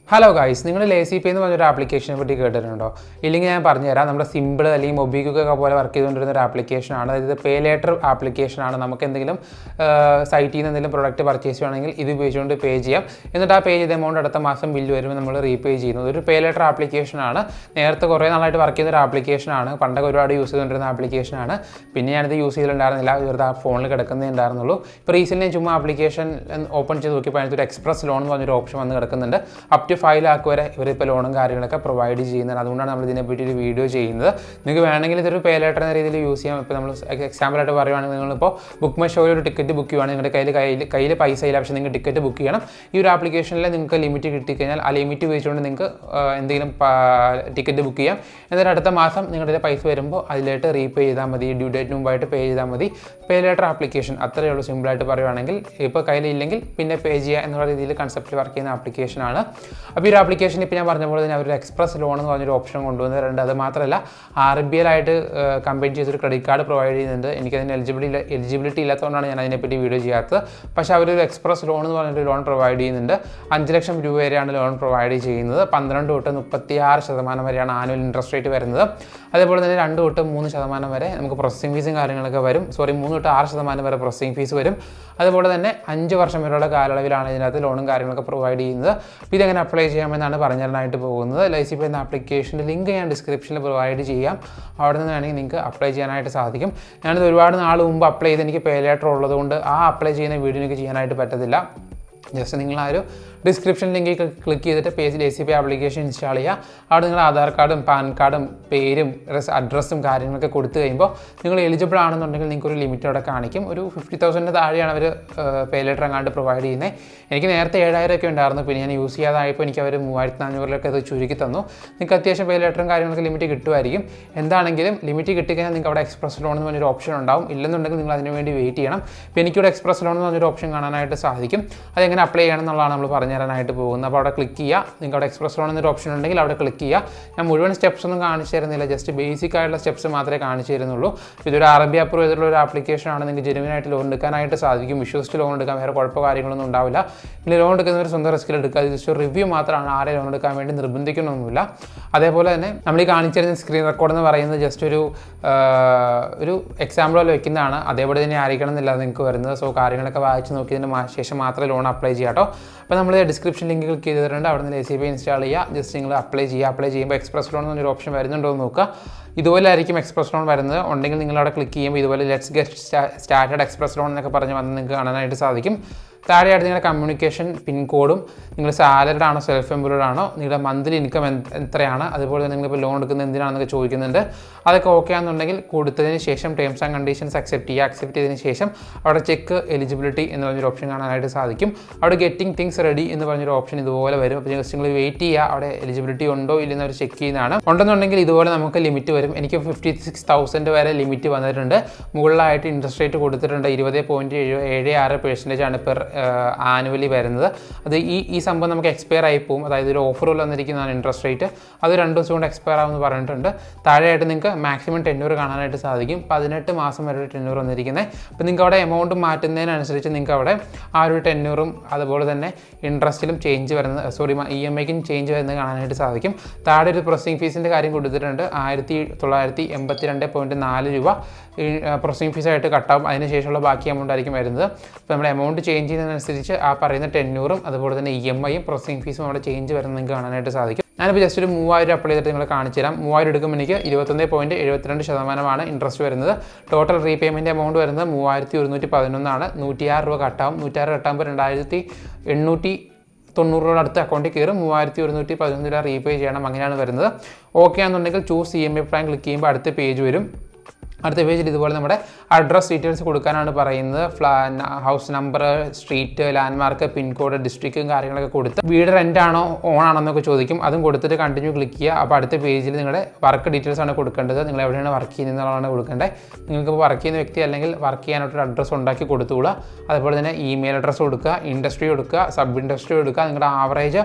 hello guys നിങ്ങൾ Lazy Pay എന്ന് പറഞ്ഞൊരു ആപ്ലിക്കേഷനെ പറ്റി കേട്ടിട്ടുണ്ടോ ഇല്ലെങ്കിൽ ഞാൻ പറഞ്ഞുതരാം നമ്മുടെ സിമ്പിൾ അല്ലെങ്കിൽ മൊബിക്കൊക്കെ പോലെ വർക്ക് ചെയ്തുകൊണ്ടിരുന്ന ഒരു ആപ്ലിക്കേഷനാണ് അതായത് പേ ലേറ്റർ ആപ്ലിക്കേഷനാണ് നമുക്ക് എന്തെങ്കിലും സൈറ്റിൽ നിന്ന് എന്തെങ്കിലും പ്രൊഡക്റ്റ് പർച്ചേസ് ചെയ്യണമെങ്കിൽ ഇത് ഉപയോഗിച്ചുകൊണ്ട് പേ ചെയ്യാം എന്നിട്ട് ആ പേ ചെയ്ത എമൗണ്ട് അടുത്ത മാസം ബില്ല് വരുമ്പോൾ നമ്മൾ റീപേ ചെയ്യുന്നത് ഒരു പേ ലേറ്റർ ആപ്ലിക്കേഷനാണ് നേരത്തെ കുറേ നാളായിട്ട് വർക്ക് ചെയ്യുന്ന ഒരു ആപ്ലിക്കേഷനാണ് പണ്ടൊക്കെ ഒരുപാട് യൂസ് ചെയ്തുകൊണ്ടിരുന്ന ആപ്ലിക്കേഷനാണ് പിന്നെ ഞാനിത് യൂസ് ചെയ്തിട്ടുണ്ടായിരുന്നില്ല വെറുതെ ആ ഫോണിൽ കിടക്കുന്നേ ഉണ്ടായിരുന്നുള്ളൂ ഇപ്പോൾ റീസെൻ്റ് ചുമ്മാ ആപ്ലിക്കേഷൻ ഓപ്പൺ ചെയ്ത് നോക്കിയപ്പോൾ അതിനകത്ത് ഒരു എക്സ്പ്രസ് ലോൺ എന്ന് പറഞ്ഞൊരു ഓപ്ഷൻ വന്ന് കിടക്കുന്നുണ്ട് അപ് ടു ഫൈവ് ലാക്ക് വരെ ഇവരിപ്പോൾ ലോണും കാര്യങ്ങളൊക്കെ പ്രൊവൈഡ് ചെയ്യുന്നത് അതുകൊണ്ടാണ് നമ്മൾ ഇതിനെപ്പറ്റി ഒരു വീഡിയോ ചെയ്യുന്നത് നിങ്ങൾക്ക് വേണമെങ്കിൽ ഇതൊരു പേ ലേറ്റർ എന്ന രീതിയിൽ യൂസ് ചെയ്യാം ഇപ്പോൾ നമ്മൾ എക്സാമ്പിൾ ആയിട്ട് പറയുവാണെങ്കിൽ നിങ്ങളിപ്പോൾ ബുക്ക് മൈ ഷോയിൽ ഒരു ടിക്കറ്റ് ബുക്ക് ചെയ്യുവാണെങ്കിൽ നിങ്ങളുടെ കയ്യിൽ കയ്യിൽ കയ്യിൽ പൈസ ഇല്ല പക്ഷേ നിങ്ങൾക്ക് ടിക്കറ്റ് ബുക്ക് ചെയ്യണം ഈ ഒരു ആപ്ലിക്കേഷനിൽ നിങ്ങൾക്ക് ലിമിറ്റ് കിട്ടിക്കഴിഞ്ഞാൽ ആ ലിമിറ്റ് ഉപയോഗിച്ചുകൊണ്ട് നിങ്ങൾക്ക് ആ, എന്തെങ്കിലും ടിക്കറ്റ് ബുക്ക് ചെയ്യാം എന്നിട്ട് അടുത്ത മാസം നിങ്ങളുടെ പൈസ വരുമ്പോൾ അതിലായിട്ട് റീപേ ചെയ്താൽ മതി ഡ്യൂ ഡേറ്റിന് മുമ്പായിട്ട് പേ ചെയ്താൽ മതി പേ ലേറ്റർ ആപ്ലിക്കേഷൻ അത്രയേ ഉള്ളൂ സിമ്പിളായിട്ട് പറയുവാണെങ്കിൽ ഇപ്പോൾ കയ്യിലില്ലെങ്കിൽ പിന്നെ പേ ചെയ്യുക എന്നുള്ള രീതിയിൽ കൺസെപ്റ്റിൽ വർക്ക് ചെയ്യുന്ന ആപ്ലിക്കേഷനാണ് അപ്പോൾ ഈ ഒരു ആപ്ലിക്കേഷൻ ഇപ്പോൾ ഞാൻ പറഞ്ഞ പോലെ തന്നെ അവർ എക്സ്പ്രസ് ലോൺ എന്ന് പറഞ്ഞൊരു ഓപ്ഷൻ കൊണ്ടുവന്നിട്ടുണ്ട് അത് മാത്രമല്ല ആർ ബി എൽ ആയിട്ട് കമ്പൈൻ ചെയ്തൊരു ക്രെഡിറ്റ് കാർഡ് പ്രൊവൈഡ് ചെയ്യുന്നുണ്ട് എനിക്കതിന് എലിജിബിലിറ്റി എലിജിബിലിറ്റി ഇല്ലാത്തതുകൊണ്ടാണ് ഞാൻ അതിനെപ്പറ്റി വീഡിയോ ചെയ്യാത്തത് പക്ഷേ അവരൊരു എക്സ്പ്രസ് ലോൺ എന്ന് പറഞ്ഞൊരു ലോൺ പ്രൊവൈഡ് ചെയ്യുന്നുണ്ട് അഞ്ച് ലക്ഷം രൂപ വരെയാണ് ലോൺ പ്രൊവൈഡ് ചെയ്യുന്നത് പന്ത്രണ്ട് തൊട്ട് മുപ്പത്തി ആറ് ശതമാനം വരെയാണ് ആനുവൽ ഇൻട്രസ്റ്റ് റേറ്റ് വരുന്നത് അതേപോലെ തന്നെ രണ്ട് തൊട്ട് മൂന്ന് ശതമാനം വരെ നമുക്ക് പ്രോസസ്സിംഗ് ഫീസും കാര്യങ്ങളൊക്കെ വരും സോറി മൂന്ന് തൊട്ട് ആറ് ശതമാനം വരെ പ്രോസസ്സിംഗ് ഫീസ് വരും അതുപോലെ തന്നെ അഞ്ച് വർഷം വരെയുള്ള കാലയളവിലാണ് ഇതിനകത്ത് ലോണും കാര്യങ്ങളൊക്കെ പ്രൊവൈഡ് ചെയ്യുന്നത് അപ്പോൾ ഇതെങ്ങനെ അപ്ലൈ ചെയ്യാമെന്നാണ് പറഞ്ഞു തരാനായിട്ട് പോകുന്നത് ലൈസി പേ എന്ന ആപ്ലിക്കേഷൻ്റെ ലിങ്ക് ഞാൻ ഡിസ്ക്രിപ്ഷനിൽ പ്രൊവൈഡ് ചെയ്യാം അവിടെ നിന്ന് വേണമെങ്കിൽ നിങ്ങൾക്ക് അപ്ലൈ ചെയ്യാനായിട്ട് സാധിക്കും ഞാനിത് ഒരുപാട് നാൾ മുമ്പ് അപ്ലൈ ചെയ്ത് എനിക്ക് പേ ലേറ്റർ ഉള്ളതുകൊണ്ട് ആ അപ്ലൈ ചെയ്യുന്ന വീഡിയോ എനിക്ക് ചെയ്യാനായിട്ട് പറ്റത്തില്ല ജസ്റ്റ് നിങ്ങൾ ആ ഒരു ഡിസ്ക്രിപ്ഷൻ ലിങ്കിൽ ക്ലിക്ക് ചെയ്തിട്ട് പേജിൽ A C P application install ചെയ്യുക അവിടെ നിങ്ങൾ ആധാർ കാർഡും പാൻ കാർഡും പേരും അഡ്രസ്സും കാര്യങ്ങളൊക്കെ കൊടുത്തു കഴിയുമ്പോൾ നിങ്ങൾ എലിജിബിൾ ആണെന്നുണ്ടെങ്കിൽ നിങ്ങൾക്ക് ഒരു ലിമിറ്റ് അവിടെ കാണിക്കും ഒരു ഫിഫ്റ്റി തൗസൻഡിന് താഴെയാണ് അവർ പേ ലെറ്റർ അങ്ങാണ്ട് പ്രൊവൈഡ് ചെയ്യുന്നത് എനിക്ക് നേരത്തെ ഏഴായിരം ഒക്കെ ഉണ്ടായിരുന്നു പിന്നെ ഞാൻ യൂസ് ചെയ്യാതായപ്പോൾ എനിക്ക് അവർ മൂവായിരത്തി നാനൂറിലൊക്കെ അത് ചുരുക്കി തന്നു നിങ്ങൾക്ക് അത്യാവശ്യം പേ ലെറ്ററും കാര്യങ്ങളൊക്കെ ലിമിറ്റ് കിട്ടുമായിരിക്കും എന്താണെങ്കിലും ലിമിറ്റ് കിട്ടിക്കഴിഞ്ഞാൽ നിങ്ങൾക്ക് അവിടെ എക്സ്പ്രസ് ലോൺ എന്ന് പറഞ്ഞൊരു ഓപ്ഷൻ ഉണ്ടാവും ഇല്ലെന്നുണ്ടെങ്കിൽ നിങ്ങൾ അതിന് വേണ്ടി വെയിറ്റ് ചെയ്യണം അപ്പോൾ എനിക്കിവിടെ എക്സ്പ്രസ് ലോൺ എന്ന് പറഞ്ഞൊരു ഓപ്ഷൻ കാണാനായിട്ട് സാധിക്കും അതെങ്ങനെ അപ്ലൈ ചെയ്യണം എന്നുള്ളതാണ് നമ്മൾ പറഞ്ഞു തരാനായിട്ട് പോകുന്നത് അപ്പോൾ അവിടെ ക്ലിക്ക് ചെയ്യുക നിങ്ങൾക്ക് അവിടെ എക്സ്പ്രസ് ലോൺ എന്നൊരു ഓപ്ഷൻ ഉണ്ടെങ്കിൽ അവിടെ ക്ലിക്ക് ചെയ്യുക ഞാൻ മുഴുവൻ സ്റ്റെപ്സ് ഒന്നും കാണിച്ചു തരുന്നില്ല ജസ്റ്റ് ബേസിക് ആയിട്ടുള്ള സ്റ്റെപ്സ് മാത്രമേ കാണിച്ചു തരുന്നുള്ളൂ ഇതൊരു അറബി അപ്രൂവ് ചെയ്തിട്ടുള്ള ഒരു ആപ്ലിക്കേഷൻ ആണ് നിങ്ങൾക്ക് ജെനുവിനായിട്ട് ലോൺ എടുക്കാനായിട്ട് സാധിക്കും വിശ്വസിച്ച് ലോൺ എടുക്കാൻ വേറെ കുഴപ്പമോ കാര്യങ്ങളൊന്നും ഉണ്ടാവില്ല ഇനി ലോൺ എടുക്കുന്നവർ സ്വന്തം റിസ്കിൽ എടുക്കുക ഇത് ജസ്റ്റ് റിവ്യൂ മാത്രമാണ് ആരെ ലോൺ എടുക്കാൻ വേണ്ടി നിർബന്ധിക്കണമൊന്നുമില്ല അതേപോലെ തന്നെ നമ്മൾ ഈ കാണിച്ചു തരുന്ന സ്ക്രീൻ റെക്കോർഡ് എന്ന് പറയുന്നത് ജസ്റ്റ് ഒരു ആ, ഒരു എക്സാമ്പിൾ പോലെ വെക്കുന്നതാണ് അതേപോലെ തന്നെ ആയിരിക്കണം എന്നില്ല നിങ്ങൾക്ക് വരുന്നത് സോ കാര്യങ്ങളൊക്കെ വായിച്ച് നോക്കിയതിന് മാ- ശേഷം മാത്രമേ ലോൺ അപ്ലൈ ചെയ്യാം കേട്ടോ അപ്പോൾ നമ്മൾ ഡിസ്ക്രിപ്ഷൻ ലിങ്ക് ക്ലിക്ക് ചെയ്തിട്ടുണ്ട് അവിടെ നിന്ന് എ സി ബി ഇൻസ്റ്റാൾ ചെയ്യുക ജസ്റ്റ് നിങ്ങൾ അപ്ലൈ ചെയ്യുക അപ്ലൈ ചെയ്യുമ്പോൾ എക്സ്പ്രസ് ലോൺ എന്നൊരു ഓപ്ഷൻ വരുന്നുണ്ടോ എന്ന് നോക്കുക ഇതുപോലെ ആയിരിക്കും എക്സ്പ്രസ് ലോൺ വരുന്നത് ഉണ്ടെങ്കിൽ നിങ്ങൾ അവിടെ ക്ലിക്ക് ചെയ്യുമ്പോൾ ഇതുപോലെ let's get started express loan എന്നൊക്കെ പറഞ്ഞ് വന്ന് നിങ്ങൾക്ക് കാണാനായിട്ട് സാധിക്കും താഴെയായിട്ട് നിങ്ങളുടെ കമ്മ്യൂണിക്കേഷൻ പിൻകോഡും നിങ്ങൾ സാലറിഡ് ആണോ സെൽഫ് എംപ്ലോയ്ഡ് ആണോ നിങ്ങളുടെ മന്ത്ലി ഇൻകം എത്രയാണ് അതുപോലെ തന്നെ നിങ്ങളിപ്പോൾ ലോൺ എടുക്കുന്നത് എന്തിനാണെന്നൊക്കെ ചോദിക്കുന്നുണ്ട് അതൊക്കെ ഓക്കെ ആണെന്നുണ്ടെങ്കിൽ കൊടുത്തതിന് ശേഷം ടേംസ് ആൻഡ് കണ്ടീഷൻസ് അക്സെപ്റ്റ് ചെയ്യുക അക്സെപ്റ്റ് ചെയ്തതിന് ശേഷം അവിടെ ചെക്ക് എലിജിബിലിറ്റി എന്ന് പറഞ്ഞൊരു ഓപ്ഷൻ കാണാനായിട്ട് സാധിക്കും അവിടെ ഗെറ്റിംഗ് തിങ്സ് റെഡി എന്ന് പറഞ്ഞൊരു ഓപ്ഷൻ ഇതുപോലെ വരും അപ്പോൾ ജസ്റ്റ് നിങ്ങൾ വെയിറ്റ് ചെയ്യുക അവിടെ എലിജിബിലിറ്റി ഉണ്ടോ ഇല്ലെന്ന് അവർ ചെക്ക് ചെയ്യുന്നതാണ് ഉണ്ടെന്നുണ്ടെങ്കിൽ ഇതുപോലെ നമുക്ക് ലിമിറ്റ് വരും എനിക്ക് ഫിഫ്റ്റി സിക്സ് തൗസൻഡ് വരെ ലിമിറ്റ് വന്നിട്ടുണ്ട് മുകളിലായിട്ട് ഇൻട്രസ്റ്റ് റേറ്റ് കൊടുത്തിട്ടുണ്ട് ഇരുപത് പോയിൻറ്റ് ഏഴ് ഏഴ് ആറ് പെർസെൻറ്റേജ് ആണ് പെർ ആനുവലി വരുന്നത് അത് ഈ ഈ സംഭവം നമുക്ക് എക്സ്പയർ ആയി പോകും അതായത് ഒരു ഓഫർ വന്നിരിക്കുന്നതാണ് ഇൻട്രസ്റ്റ് റേറ്റ് അത് രണ്ട് ദിവസം കൊണ്ട് എക്സ്പയർ ആവുമെന്ന് പറഞ്ഞിട്ടുണ്ട് താഴെയായിട്ട് നിങ്ങൾക്ക് മാക്സിമം ടെന്നൂർ കാണാനായിട്ട് സാധിക്കും പതിനെട്ട് മാസം വരെ ടെന്നൂർ വന്നിരിക്കുന്നത് അപ്പോൾ നിങ്ങൾക്ക് അവിടെ എമൗണ്ട് മാറ്റുന്നതിനനുസരിച്ച് നിങ്ങൾക്ക് അവിടെ ആ ഒരു ടെന്നൂറും അതുപോലെ തന്നെ ഇൻട്രസ്റ്റിലും ചേഞ്ച് വരുന്നത് സോറി ഇ എം ഐക്കും ചേഞ്ച് വരുന്നത് കാണാനായിട്ട് സാധിക്കും താഴെ ഒരു പ്രോസസ്സിംഗ് ഫീസിൻ്റെ കാര്യം കൊടുത്തിട്ടുണ്ട് ആയിരത്തി തൊള്ളായിരത്തി എൺപത്തി രണ്ട് പോയിൻറ്റ് നാല് രൂപ പ്രോസസ്സിംഗ് ഫീസായിട്ട് കട്ടാവും അതിന് ശേഷമുള്ള ബാക്കി എമൗണ്ട് ആയിരിക്കും വരുന്നത് അപ്പോൾ നമ്മുടെ എമൗണ്ട് ചേഞ്ച് ചെയ്യുന്നതിനനുസരിച്ച് ആ പറയുന്ന ടെന്നൂറും അതുപോലെ തന്നെ ഇ എം ഐയും പ്രോസസ്സിംഗ് ഫീസും അവിടെ ചേഞ്ച് വരുന്നത് നിങ്ങൾക്ക് കാണാനായിട്ട് സാധിക്കും ഞാനിപ്പോൾ ജസ്റ്റ് ഒരു മൂവായിരം അപ്ലൈ ചെയ്തിട്ട് നിങ്ങളെ കാണിച്ചു തരാം മൂവായിരം എടുക്കുമ്പോൾ എനിക്ക് ഇരുപത്തൊന്ന് പോയിൻറ്റ് എഴുപത്തിരണ്ട് ശതമാനമാണ് ഇൻട്രസ്റ്റ് വരുന്നത് ടോട്ടൽ റീപേയ്മെൻറ്റ് എമൗണ്ട് വരുന്നത് മൂവായിരത്തി ഒരുന്നൂറ്റി പതിനൊന്നാണ് നൂറ്റിയാറ് രൂപ കട്ടാവും നൂറ്റിയാറ് കട്ടാകുമ്പോൾ രണ്ടായിരത്തി എണ്ണൂറ്റി തൊണ്ണൂറ് രൂപ അടുത്ത അക്കൗണ്ടിൽ കയറും മൂവായിരത്തി ഒരുന്നൂറ്റി പതിനൊന്ന് രൂപ റീപേ ചെയ്യണം അങ്ങനെയാണ് വരുന്നത് ഓക്കെ ആണെന്നുണ്ടെങ്കിൽ choose E M I plan click ചെയ്യുമ്പോൾ അടുത്ത പേജ് വരും അടുത്ത പേജിൽ ഇതുപോലെ നമ്മുടെ അഡ്രസ് ഡീറ്റെയിൽസ് കൊടുക്കാനാണ് പറയുന്നത് flat house number street landmark pincode ഡിസ്ട്രിക്റ്റും കാര്യങ്ങളൊക്കെ കൊടുത്ത് വീട് റെൻ്റ് ആണോ ഓൺ ആണോ എന്നൊക്കെ ചോദിക്കും അതും കൊടുത്തിട്ട് കണ്ടിന്യൂ ക്ലിക്ക് ചെയ്യുക അപ്പോൾ അടുത്ത പേജിൽ നിങ്ങളുടെ വർക്ക് ഡീറ്റെയിൽസ് ആണ് കൊടുക്കേണ്ടത് നിങ്ങൾ എവിടെയാണ് വർക്ക് ചെയ്യുന്നതാണ് കൊടുക്കേണ്ടത് നിങ്ങൾക്ക് വർക്ക് ചെയ്യുന്ന വ്യക്തി അല്ലെങ്കിൽ വർക്ക് ചെയ്യാനായിട്ടൊരു അഡ്രസ്സ് ഉണ്ടാക്കി കൊടുത്തുകൂടുക അതുപോലെ തന്നെ ഇമെയിൽ അഡ്രസ്സ് കൊടുക്കുക ഇൻഡസ്ട്രി കൊടുക്കുക സബ് ഇൻഡസ്ട്രി കൊടുക്കുക നിങ്ങളുടെ ആവറേജ്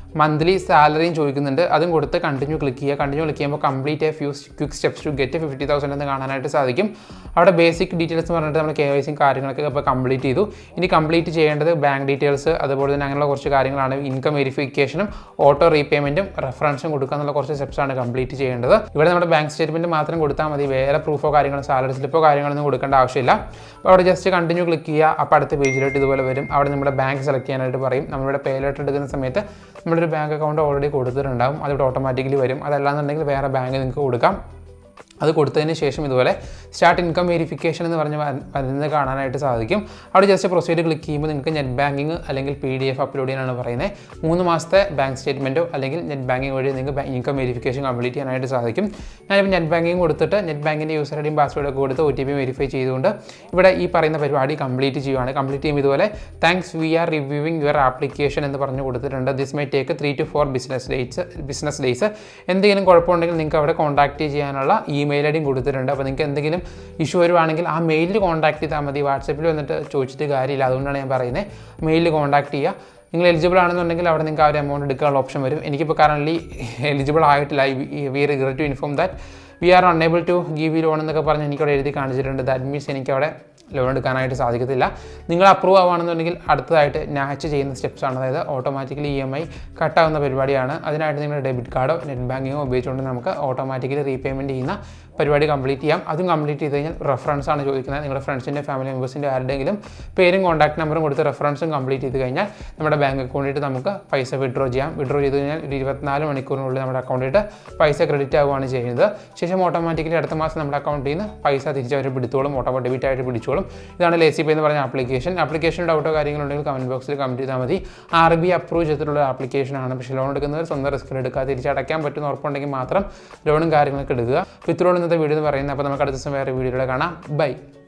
മന്ത്ലി സാലറിയും ചോദിക്കുന്നുണ്ട് അതും കൊടുത്ത് കണ്ടിന്യൂ ക്ലിക്ക് ചെയ്യുക കണ്ടിന്യൂ ക്ലിക്ക് ചെയ്യുമ്പോൾ complete a few quick steps to get fifty thousand എന്ന് കാണാനായിട്ട് സാധിക്കും അവിടെ ബേസിക് ഡീറ്റെയിൽസ് പറഞ്ഞിട്ട് നമ്മൾ കെ വൈ സിയും കാര്യങ്ങളൊക്കെ ഇപ്പോൾ കംപ്ലീറ്റ് ചെയ്തു ഇനി കംപ്ലീറ്റ് ചെയ്യേണ്ടത് ബാങ്ക് ഡീറ്റെയിൽസ് അതുപോലെ തന്നെ അങ്ങനെയുള്ള കുറച്ച് കാര്യങ്ങളാണ് ഇൻകം വെരിഫിക്കേഷനും ഓട്ടോ റീപേയ്മെൻറ്റും റെഫറൻസും കൊടുക്കുക എന്നുള്ള കുറച്ച് സ്റ്റെപ്സാണ് കംപ്ലീറ്റ് ചെയ്യേണ്ടത് ഇവിടെ നമ്മുടെ ബാങ്ക് സ്റ്റേറ്റ്മെൻറ്റ് മാത്രം കൊടുത്താൽ മതി വേറെ പ്രൂഫോ കാര്യങ്ങളോ സാലറി സ്ലിപ്പോ കാര്യങ്ങളൊന്നും കൊടുക്കേണ്ട ആവശ്യമില്ല അപ്പോൾ അവിടെ ജസ്റ്റ് കണ്ടിന്യൂ ക്ലിക്ക് ചെയ്യുക അപ്പോൾ അടുത്ത പേജിലോട്ട് ഇതുപോലെ വരും അവിടെ നമ്മുടെ ബാങ്ക് സെലക്ട് ചെയ്യാനായിട്ട് പറയും നമ്മളിവിടെ പേ ലെറ്റർ എടുക്കുന്ന സമയത്ത് നമ്മുടെ ഒരു ബാങ്ക് അക്കൗണ്ട് ഓൾറെഡി കൊടുത്തിട്ടുണ്ടാവും അതിവിടെ ഓട്ടോമാറ്റിക്കലി വരും അതല്ലാന്നുണ്ടെങ്കിൽ വേറെ ബാങ്ക് നിങ്ങൾക്ക് കൊടുക്കാം അത് കൊടുത്തതിന് ശേഷം ഇതുപോലെ സ്റ്റാർട്ട് ഇൻകം വെരിഫിക്കേഷൻ എന്ന് പറഞ്ഞ് വര- വരുന്നത് കാണാനായിട്ട് സാധിക്കും അവിടെ ജസ്റ്റ് പ്രൊസീഡ് ക്ലിക്ക് ചെയ്യുമ്പോൾ നിങ്ങൾക്ക് നെറ്റ് ബാങ്കിങ് അല്ലെങ്കിൽ പി ഡി എഫ് അപ്ലോഡ് ചെയ്യാനാണ് പറയുന്നത് മൂന്ന് മാസത്തെ ബാങ്ക് സ്റ്റേറ്റ്മെൻറ്റോ അല്ലെങ്കിൽ നെറ്റ് ബാങ്കിങ് വഴി നിങ്ങൾക്ക് ഇൻകം വെരിഫിക്കേഷൻ കംപ്ലീറ്റ് ചെയ്യാനായിട്ട് സാധിക്കും ഞാനിപ്പോൾ നെറ്റ് ബാങ്കിങ് കൊടുത്തിട്ട് നെറ്റ് ബാങ്കിൻ്റെ യൂസർ ഐ ഡിയും പാസ്വേഡൊക്കെ കൊടുത്ത് ഒ ടി പി വെരിഫൈ ചെയ്തുകൊണ്ട് ഇവിടെ ഈ പറയുന്ന പരിപാടി കംപ്ലീറ്റ് ചെയ്യുവാണ് കംപ്ലീറ്റ് ചെയ്യുമ്പോൾ ഇതുപോലെ thanks we are reviewing your application എന്ന് പറഞ്ഞ് കൊടുത്തിട്ടുണ്ട് this my take three to four business dates business days എന്തെങ്കിലും കുഴപ്പമുണ്ടെങ്കിൽ നിങ്ങൾക്ക് അവിടെ കോൺടാക്ട് ചെയ്യാനുള്ള ഇമെയിൽ ഐ ഡിയും കൊടുത്തിട്ടുണ്ട് അപ്പോൾ നിങ്ങൾക്ക് എന്തെങ്കിലും ഇഷ്യൂ വരുവാണെങ്കിൽ ആ മെയിലിൽ കോൺടാക്ട് ചെയ്താൽ മതി വാട്സപ്പിൽ വന്നിട്ട് ചോദിച്ചിട്ട് കാര്യമില്ല അതുകൊണ്ടാണ് ഞാൻ പറയുന്നത് മെയിലിൽ കോൺടാക്ട് ചെയ്യുക നിങ്ങൾ എലിജിബിൾ ആണെന്നുണ്ടെങ്കിൽ അവിടെ നിങ്ങൾക്ക് ആ ഒരു എമൗണ്ട് എടുക്കാനുള്ള ഓപ്ഷൻ വരും എനിക്കിപ്പോൾ കറൻലി എലിജിബിൾ ആയിട്ടില്ല we regret to inform that we are unable to give you loan എന്നൊക്കെ പറഞ്ഞ് എനിക്കവിടെ എഴുതി കാണിച്ചിട്ടുണ്ട് ദാറ്റ് മീൻസ് എനിക്കവിടെ ലോൺ എടുക്കാനായിട്ട് സാധിക്കത്തില്ല നിങ്ങൾ അപ്രൂവ് ആവുകയാണെന്നുണ്ടെങ്കിൽ അടുത്തതായിട്ട് നാച്ച് ചെയ്യുന്ന സ്റ്റെപ്സ് ആണ് അതായത് ഓട്ടോമാറ്റിക്കലി ഇ എം ഐ കട്ടാവുന്ന പരിപാടിയാണ് അതിനായിട്ട് നിങ്ങളുടെ ഡെബിറ്റ് കാർഡോ നെറ്റ് ബാങ്കിങ്ങോ ഉപയോഗിച്ചുകൊണ്ട് നമുക്ക് ഓട്ടോമാറ്റിക്കലി റീപേയ്മെൻറ്റ് ചെയ്യുന്ന പരിപാടി കംപ്ലീറ്റ് ചെയ്യാം അതും കംപ്ലീറ്റ് ചെയ്ത് കഴിഞ്ഞാൽ റെഫറൻസ് ആണ് ചോദിക്കുന്നത് നിങ്ങളുടെ ഫ്രണ്ട്സിൻ്റെ ഫാമിലി മെമ്പേഴ്സിൻ്റെ ആരുടെയെങ്കിലും പേരും കോൺടാക്ട് നമ്പറും കൊടുത്ത് റെഫറൻസും കംപ്ലീറ്റ് ചെയ്ത് കഴിഞ്ഞാൽ നമ്മുടെ ബാങ്ക് അക്കൗണ്ടിട്ട് നമുക്ക് പൈസ വിഡ്രോ ചെയ്യാം വിഡ്രോ ചെയ്ത് കഴിഞ്ഞാൽ ഒരു ഇരുപത്തിനാല് മണിക്കൂറിനുള്ളിൽ നമ്മുടെ അക്കൗണ്ടിട്ട് പൈസ ക്രെഡിറ്റ് ആവുകയാണ് ചെയ്യുന്നത് ശേഷം ഓട്ടോമാറ്റിക്കലി അടുത്ത മാസം നമ്മുടെ അക്കൗണ്ടിൽ നിന്ന് പൈസ തിരിച്ച് അവർ പിടിച്ചോളും ഓട്ടോ ഡെബിറ്റ് ആയിട്ട് പിടിച്ചോളും ഇതാണ് ലേസി പേ എന്ന് പറഞ്ഞ ആപ്ലിക്കേഷൻ ആപ്ലിക്കേഷൻ ഡൗട്ടോ കാര്യങ്ങളുണ്ടെങ്കിൽ കമൻറ്റ് ബോക്സിൽ കമൻറ്റ് ചെയ്താൽ മതി ആർ ബി അപ്രൂവ് ചെയ്തിട്ടുള്ള ആപ്ലിക്കേഷനാണ് പക്ഷേ ലോൺ എടുക്കുന്നവർ സ്വന്തം റിസ്കിൽ എടുക്കുക തിരിച്ചടയ്ക്കാൻ പറ്റുന്ന ഉറപ്പുണ്ടെങ്കിൽ മാത്രം ലോണും കാര്യങ്ങളൊക്കെ എടുക്കുക വിത്ത് ലോൺ ഇന്നത്തെ വീഡിയോ എന്ന് പറയുന്നത് അപ്പോൾ നമുക്ക് അടുത്ത ദിവസം വേറെ വീഡിയോയിൽ കാണാം ബൈ